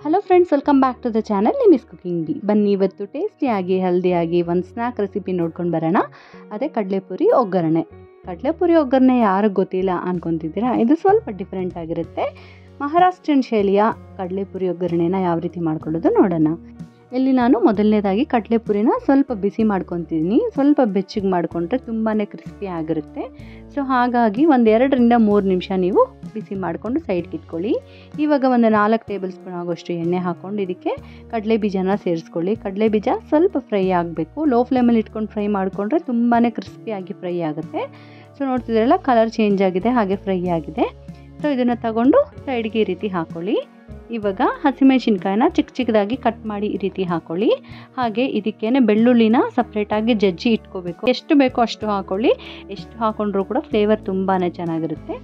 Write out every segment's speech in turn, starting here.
hello friends welcome back to the channel ನಿಮಿಸ್ cooking ಬಿ ಬನ್ನಿ ಇವತ್ತು ಟೇಸ್ಟಿಯಾಗಿ ಹೆಲ್ದಿಯಾಗಿ ಒಂದು ಸ್ನ್ಯಾಕ್ ರೆಸಿಪಿ ನೋಡ್ಕೊಂಡು ಬರೋಣ ಅದೇ ಕಡಲೆಪುರಿ ಒಗ್ಗರಣೆ ಕಡಲೆಪುರಿ ಒಗ್ಗರಣೆ ಯಾರಿಗೆ ಗೊತ್ತಿಲ್ಲ ಅನ್ಕೊತಿದ್ದೀರಾ ಇದು ಸ್ವಲ್ಪ ಡಿಫ್ರೆಂಟ್ ಆಗಿರುತ್ತೆ ಮಹಾರಾಷ್ಟ್ರನ್ ಶೈಲಿಯ ಕಡಲೆಪುರಿ ಒಗ್ಗರಣೆನ ಯಾವ ರೀತಿ ಮಾಡ್ಕೊಳ್ಳೋದು ನೋಡೋಣ ಇಲ್ಲಿ ನಾನು ಮೊದಲನೇದಾಗಿ ಕಡಲೆಪುರಿನ ಸ್ವಲ್ಪ ಬಿಸಿ ಮಾಡ್ಕೊತಿದ್ದೀನಿ ಸ್ವಲ್ಪ ಬೆಚ್ಚಗೆ ಮಾಡಿಕೊಂಡ್ರೆ ತುಂಬಾ ಕ್ರಿಸ್ಪಿ ಆಗಿರುತ್ತೆ ಸೊ ಹಾಗಾಗಿ ಒಂದು ಎರಡರಿಂದ ಮೂರು ನಿಮಿಷ ನೀವು ಬಿಸಿ ಮಾಡಿಕೊಂಡು ಸೈಡ್ಗೆ ಇಟ್ಕೊಳ್ಳಿ ಇವಾಗ ಒಂದು ನಾಲ್ಕು ಟೇಬಲ್ ಸ್ಪೂನ್ ಆಗೋಷ್ಟು ಎಣ್ಣೆ ಹಾಕ್ಕೊಂಡು ಇದಕ್ಕೆ ಕಡಲೆ ಬೀಜನ ಸೇರಿಸ್ಕೊಳ್ಳಿ ಕಡಲೆ ಬೀಜ ಸ್ವಲ್ಪ ಫ್ರೈ ಆಗಬೇಕು ಲೋ ಫ್ಲೇಮಲ್ಲಿ ಇಟ್ಕೊಂಡು ಫ್ರೈ ಮಾಡಿಕೊಂಡ್ರೆ ತುಂಬಾ ಕ್ರಿಸ್ಪಿಯಾಗಿ ಫ್ರೈ ಆಗುತ್ತೆ ಸೊ ನೋಡ್ತಿದ್ರಲ್ಲ ಕಲರ್ ಚೇಂಜ್ ಆಗಿದೆ ಹಾಗೆ ಫ್ರೈ ಆಗಿದೆ ಸೊ ಇದನ್ನು ತಗೊಂಡು ಸೈಡ್ಗೆ ಈ ರೀತಿ ಹಾಕ್ಕೊಳ್ಳಿ ಇವಾಗ ಹಸಿಮೆಣಸಿನ್ಕಾಯಿನ ಚಿಕ್ಕ ಚಿಕ್ಕದಾಗಿ ಕಟ್ ಮಾಡಿ ಈ ರೀತಿ ಹಾಕೊಳ್ಳಿ ಹಾಗೆ ಇದಕ್ಕೇನೆ ಬೆಳ್ಳುಳ್ಳಿನ ಸಪ್ರೇಟಾಗಿ ಜಜ್ಜಿ ಇಟ್ಕೋಬೇಕು ಎಷ್ಟು ಬೇಕೋ ಅಷ್ಟು ಹಾಕೊಳ್ಳಿ ಎಷ್ಟು ಹಾಕೊಂಡ್ರೂ ಕೂಡ ಫ್ಲೇವರ್ ತುಂಬಾ ಚೆನ್ನಾಗಿರುತ್ತೆ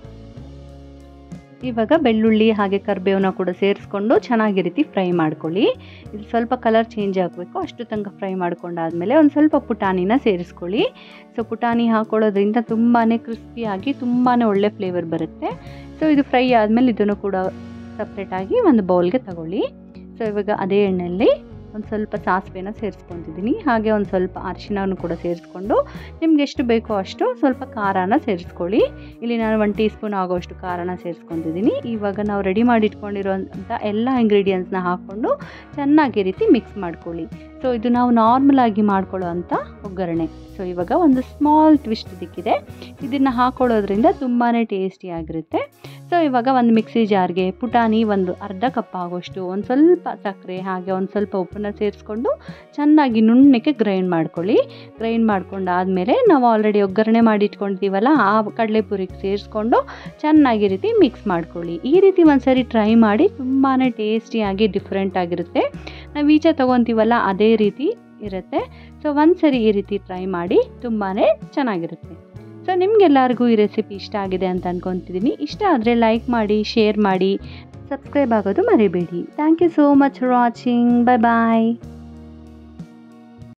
ಇವಾಗ ಬೆಳ್ಳುಳ್ಳಿ ಹಾಗೆ ಕರಿಬೇವನ್ನ ಕೂಡ ಸೇರಿಸ್ಕೊಂಡು ಚೆನ್ನಾಗಿ ರೀತಿ ಫ್ರೈ ಮಾಡ್ಕೊಳ್ಳಿ ಇದು ಸ್ವಲ್ಪ ಕಲರ್ ಚೇಂಜ್ ಆಗಬೇಕು ಅಷ್ಟು ತನಕ ಫ್ರೈ ಮಾಡ್ಕೊಂಡಾದಮೇಲೆ ಒಂದು ಸ್ವಲ್ಪ ಪುಟಾಣಿನ ಸೇರಿಸ್ಕೊಳ್ಳಿ ಸೊ ಪುಟಾಣಿ ಹಾಕೊಳ್ಳೋದ್ರಿಂದ ತುಂಬಾ ಕ್ರಿಸ್ಪಿಯಾಗಿ ತುಂಬಾ ಒಳ್ಳೆ ಫ್ಲೇವರ್ ಬರುತ್ತೆ ಸೊ ಇದು ಫ್ರೈ ಆದಮೇಲೆ ಇದನ್ನು ಕೂಡ ಸಪ್ರೇಟಾಗಿ ಒಂದು ಬೌಲ್ಗೆ ತಗೊಳ್ಳಿ ಸೊ ಇವಾಗ ಅದೇ ಎಣ್ಣೆಯಲ್ಲಿ ಒಂದು ಸ್ವಲ್ಪ ಸಾಸಿವೆನ ಸೇರಿಸ್ಕೊತಿದ್ದೀನಿ ಹಾಗೆ ಒಂದು ಸ್ವಲ್ಪ ಅರಿಶಿನವನ್ನು ಕೂಡ ಸೇರಿಸ್ಕೊಂಡು ನಿಮ್ಗೆ ಎಷ್ಟು ಬೇಕೋ ಅಷ್ಟು ಸ್ವಲ್ಪ ಖಾರನ ಸೇರಿಸ್ಕೊಳ್ಳಿ ಇಲ್ಲಿ ನಾನು ಒಂದು ಟೀ ಸ್ಪೂನ್ ಆಗೋಷ್ಟು ಖಾರನ ಸೇರಿಸ್ಕೊತಿದ್ದೀನಿ ಇವಾಗ ನಾವು ರೆಡಿ ಮಾಡಿ ಇಟ್ಕೊಂಡಿರೋಂಥ ಎಲ್ಲ ಇಂಗ್ರೀಡಿಯೆಂಟ್ಸ್ನ ಹಾಕ್ಕೊಂಡು ಚೆನ್ನಾಗಿ ರೀತಿ ಮಿಕ್ಸ್ ಮಾಡ್ಕೊಳ್ಳಿ ಸೊ ಇದು ನಾವು ನಾರ್ಮಲ್ ಆಗಿ ಮಾಡ್ಕೊಳ್ಳೋ ಅಂಥ ಒಗ್ಗರಣೆ ಸೊ ಇವಾಗ ಒಂದು ಸ್ಮಾಲ್ ಟ್ವಿಸ್ಟ್ ಇದಕ್ಕಿದೆ ಇದನ್ನು ಹಾಕೊಳ್ಳೋದ್ರಿಂದ ತುಂಬಾ ಟೇಸ್ಟಿಯಾಗಿರುತ್ತೆ ಸೊ ಇವಾಗ ಒಂದು ಮಿಕ್ಸಿ ಜಾರ್ಗೆ ಪುಟಾಣಿ ಒಂದು ಅರ್ಧ ಕಪ್ ಆಗೋಷ್ಟು ಒಂದು ಸ್ವಲ್ಪ ಸಕ್ಕರೆ ಹಾಗೆ ಒಂದು ಸ್ವಲ್ಪ ಉಪ್ಪನ್ನ ಸೇರಿಸ್ಕೊಂಡು ಚೆನ್ನಾಗಿ ನುಣ್ಣಕ್ಕೆ ಗ್ರೈಂಡ್ ಮಾಡ್ಕೊಳ್ಳಿ ಗ್ರೈಂಡ್ ಮಾಡ್ಕೊಂಡಾದಮೇಲೆ ನಾವು ಆಲ್ರೆಡಿ ಒಗ್ಗರಣೆ ಮಾಡಿ ಇಟ್ಕೊಂಡಿದ್ದೀವಲ್ಲ ಆ ಕಡಲೆಪುರಿಗೆ ಸೇರಿಸ್ಕೊಂಡು ಚೆನ್ನಾಗಿ ರೀತಿ ಮಿಕ್ಸ್ ಮಾಡ್ಕೊಳ್ಳಿ ಈ ರೀತಿ ಒಂದ್ಸರಿ ಟ್ರೈ ಮಾಡಿ ತುಂಬಾ ಟೇಸ್ಟಿಯಾಗಿ ಡಿಫ್ರೆಂಟ್ ಆಗಿರುತ್ತೆ ನಾವು ಈಚೆ ತೊಗೊತೀವಲ್ಲ ಅದೇ ರೀತಿ ಇರುತ್ತೆ ಸೊ ಒಂದ್ಸರಿ ಈ ರೀತಿ ಟ್ರೈ ಮಾಡಿ ತುಂಬಾ ಚೆನ್ನಾಗಿರುತ್ತೆ ಸೊ ನಿಮಗೆಲ್ಲರಿಗೂ ಈ ರೆಸಿಪಿ ಇಷ್ಟ ಆಗಿದೆ ಅಂತ ಅಂದ್ಕೊತಿದ್ದೀನಿ ಇಷ್ಟ ಆದರೆ ಲೈಕ್ ಮಾಡಿ ಶೇರ್ ಮಾಡಿ ಸಬ್ಸ್ಕ್ರೈಬ್ ಆಗೋದು ಮರಿಬೇಡಿ thank you so much for watching bye bye